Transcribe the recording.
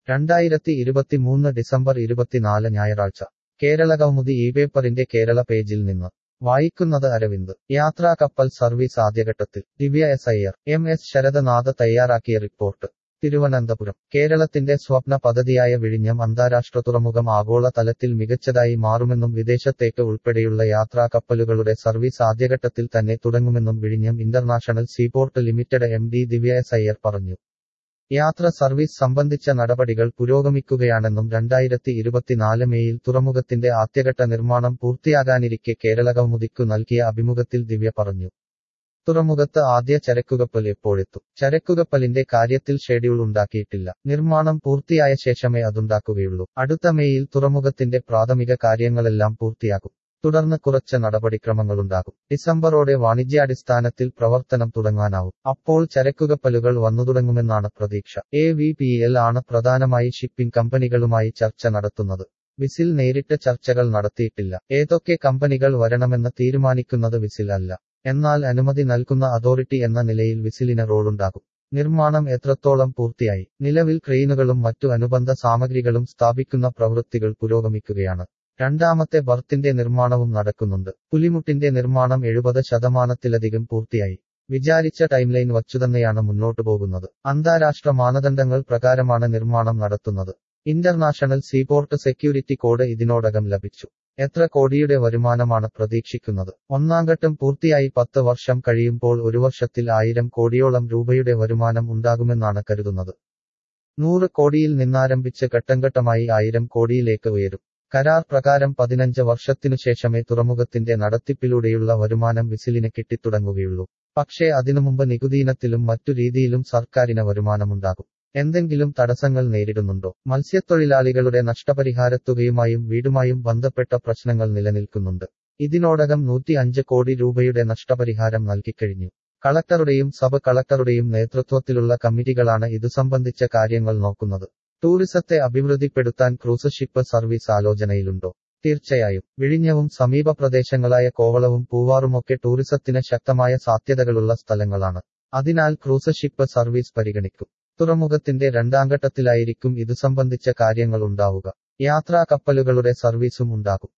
രണ്ടായിരത്തി ഇരുപത്തിമൂന്ന് ഡിസംബർ ഇരുപത്തിനാല് ഞായറാഴ്ച കേരള കൗമുദി ഈ പേപ്പറിന്റെ കേരള പേജിൽ നിന്ന് വായിക്കുന്നത് അരവിന്ദ് യാത്രാ കപ്പൽ സർവീസ് ആദ്യഘട്ടത്തിൽ Divya S Iyer M S Saradanath തയ്യാറാക്കിയ റിപ്പോർട്ട് തിരുവനന്തപുരം കേരളത്തിന്റെ സ്വപ്ന പദ്ധതിയായ വിഴിഞ്ഞം അന്താരാഷ്ട്ര തുറമുഖം ആഗോള തലത്തിൽ മികച്ചതായി മാറുമെന്നും വിദേശത്തേക്ക് ഉൾപ്പെടെയുള്ള യാത്രാ കപ്പലുകളുടെ സർവീസ് ആദ്യഘട്ടത്തിൽ തന്നെ തുടങ്ങുമെന്നും വിഴിഞ്ഞം international seaport limited M D Divya S Iyer പറഞ്ഞു യാത്ര സർവീസ് സംബന്ധിച്ച നടപടികൾ പുരോഗമിക്കുകയാണെന്നും രണ്ടായിരത്തി ഇരുപത്തിനാല് മേയിൽ തുറമുഖത്തിന്റെ ആദ്യഘട്ട നിർമ്മാണം പൂർത്തിയാകാനിരിക്കെ കേരള കൗമുദിക്കു നൽകിയ അഭിമുഖത്തിൽ ദിവ്യ പറഞ്ഞു തുറമുഖത്ത് ആദ്യ ചരക്കുകപ്പൽ എപ്പോഴെത്തും ചരക്കുകപ്പലിന്റെ കാര്യത്തിൽ ഷെഡ്യൂൾ ഉണ്ടാക്കിയിട്ടില്ല നിർമ്മാണം പൂർത്തിയായ ശേഷമേ അതുണ്ടാക്കുകയുള്ളൂ അടുത്ത മേയിൽ തുറമുഖത്തിന്റെ പ്രാഥമിക കാര്യങ്ങളെല്ലാം പൂർത്തിയാകും തുടർന്ന് കുറച്ച് നടപടിക്രമങ്ങളുണ്ടാകും ഡിസംബറോടെ വാണിജ്യാടിസ്ഥാനത്തിൽ പ്രവർത്തനം തുടങ്ങാനാവും അപ്പോൾ ചരക്കുകപ്പലുകൾ വന്നു തുടങ്ങുമെന്നാണ് പ്രതീക്ഷ എ വി പി എൽ ആണ് പ്രധാനമായി ഷിപ്പിംഗ് കമ്പനികളുമായി ചർച്ച നടത്തുന്നത് വിസിൽ നേരിട്ട് ചർച്ചകൾ നടത്തിയിട്ടില്ല ഏതൊക്കെ കമ്പനികൾ വരണമെന്ന് തീരുമാനിക്കുന്നത് വിസിൽ അല്ല എന്നാൽ അനുമതി നൽകുന്ന അതോറിറ്റി എന്ന നിലയിൽ വിസിലിന് റോളുണ്ടാകും നിർമ്മാണം എത്രത്തോളം പൂർത്തിയായി നിലവിൽ ക്രെയിനുകളും മറ്റു അനുബന്ധ സാമഗ്രികളും സ്ഥാപിക്കുന്ന പ്രവൃത്തികൾ പുരോഗമിക്കുകയാണ് രണ്ടാമത്തെ ബർത്തിന്റെ നിർമ്മാണവും നടക്കുന്നുണ്ട് പുലിമുട്ടിന്റെ നിർമ്മാണം എഴുപത് ശതമാനത്തിലധികം പൂർത്തിയായി വിചാരിച്ച ടൈംലൈൻ വച്ചുതന്നെയാണ് മുന്നോട്ടു പോകുന്നത് അന്താരാഷ്ട്ര മാനദണ്ഡങ്ങൾ പ്രകാരമാണ് നിർമ്മാണം നടത്തുന്നത് ഇന്റർനാഷണൽ സീപോർട്ട് സെക്യൂരിറ്റി കോഡ് ഇതിനോടകം ലഭിച്ചു എത്ര കോടിയുടെ വരുമാനമാണ് പ്രതീക്ഷിക്കുന്നത് ഒന്നാംഘട്ടം പൂർത്തിയായി പത്ത് വർഷം കഴിയുമ്പോൾ ഒരു വർഷത്തിൽ ആയിരം കോടിയോളം രൂപയുടെ വരുമാനം ഉണ്ടാകുമെന്നാണ് കരുതുന്നത് നൂറ് കോടിയിൽ നിന്നാരംഭിച്ച് ഘട്ടംഘട്ടമായി ആയിരം കോടിയിലേക്ക് ഉയരും കരാർ പ്രകാരം പതിനഞ്ച് വർഷത്തിനു ശേഷമേ തുറമുഖത്തിന്റെ നടത്തിപ്പിലൂടെയുള്ള വരുമാനം വിസിലിന് കിട്ടിത്തുടങ്ങുകയുള്ളൂ പക്ഷേ അതിനു മുമ്പ് നികുതിയിനത്തിലും മറ്റു രീതിയിലും സർക്കാരിന് വരുമാനമുണ്ടാകും എന്തെങ്കിലും തടസ്സങ്ങൾ നേരിടുന്നുണ്ടോ മത്സ്യത്തൊഴിലാളികളുടെ നഷ്ടപരിഹാരത്തുകയുമായും വീടുമായും ബന്ധപ്പെട്ട പ്രശ്നങ്ങൾ നിലനിൽക്കുന്നുണ്ട് ഇതിനോടകം നൂറ്റി അഞ്ച് കോടി രൂപയുടെ നഷ്ടപരിഹാരം നൽകിക്കഴിഞ്ഞു കളക്ടറുടെയും സബ് കളക്ടറുടെയും നേതൃത്വത്തിലുള്ള കമ്മിറ്റികളാണ് ഇതു സംബന്ധിച്ച കാര്യങ്ങൾ നോക്കുന്നത് ടൂറിസത്തെ അഭിവൃദ്ധിപ്പെടുത്താൻ ക്രൂസ് ഷിപ്പ് സർവീസ് ആലോചനയിലുണ്ടോ തീർച്ചയായും വിഴിഞ്ഞവും സമീപ പ്രദേശങ്ങളായ കോവളവും പൂവാറുമൊക്കെ ടൂറിസത്തിന് ശക്തമായ സാധ്യതകളുള്ള സ്ഥലങ്ങളാണ് അതിനാൽ ക്രൂസ് ഷിപ്പ് സർവീസ് പരിഗണിക്കും തുറമുഖത്തിന്റെ രണ്ടാംഘട്ടത്തിലായിരിക്കും ഇതു സംബന്ധിച്ച കാര്യങ്ങൾ ഉണ്ടാവുക യാത്രാ കപ്പലുകളുടെ സർവീസും ഉണ്ടാകും